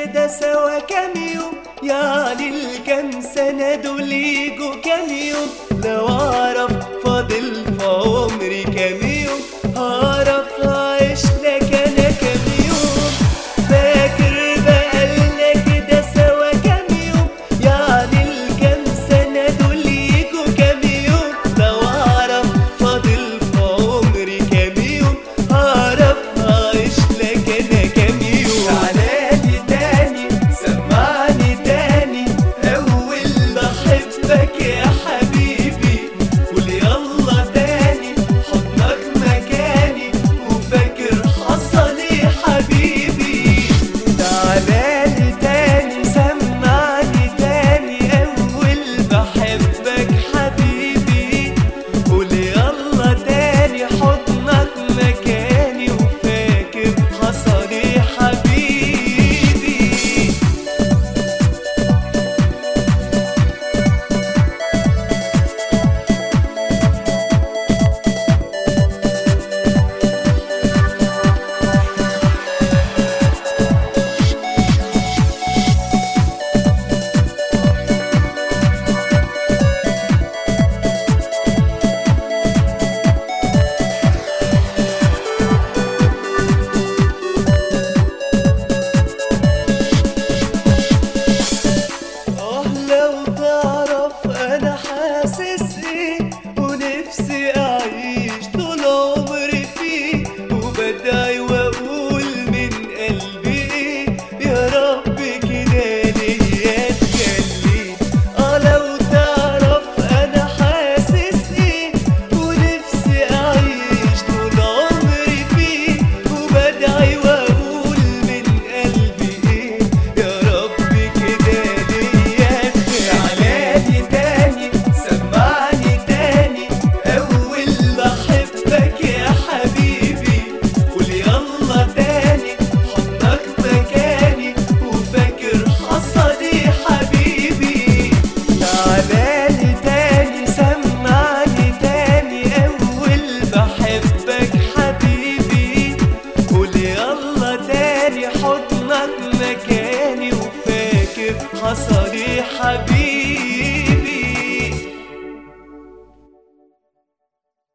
كده سوا كام يوم يعني الكام سنة دول يجوا كام يوم لو أعرف فاضل في عمري كام يوم هعرف أعيش لك أنا كام يوم فاكر بقالنا كده سوا كام يوم يعني الكام سنة دول يجوا كام يوم لو أعرف فاضل في عمري كام يوم هعرف أعيش لك أنا كام يوم تعالالي تاني سمعني تاني أول بحبك يا حبيبي قول يلا تاني حضنك مكاني وفاكر حصل ايه حبيبي تعالالي تاني سمعني تاني أول بحبك حبيبي قول يلا تاني حضنك مكاني وفاكر حصل ايه حبيبي اه لو تعرف انا حاسس ايه ونفسي اعيش طول عمري فيه وبدعي واقول من قلبي ايه يا رب كده ليا تخليه اه لو تعرف انا حاسس ايه ونفسي اعيش طول عمري فيه وبدعي واقول من قلبي ايه يا رب كده ليا تعالالي تاني سمعني تاني اول بحبك يا حبيبي قول يلا تاني حضنك مكاني وفاكر حصل ايه حبيبي تعالالي تاني سمعني تاني اول بحبك حبيبي قول يلا تاني حضنك مكاني وفاكر حصل ايه حبيبي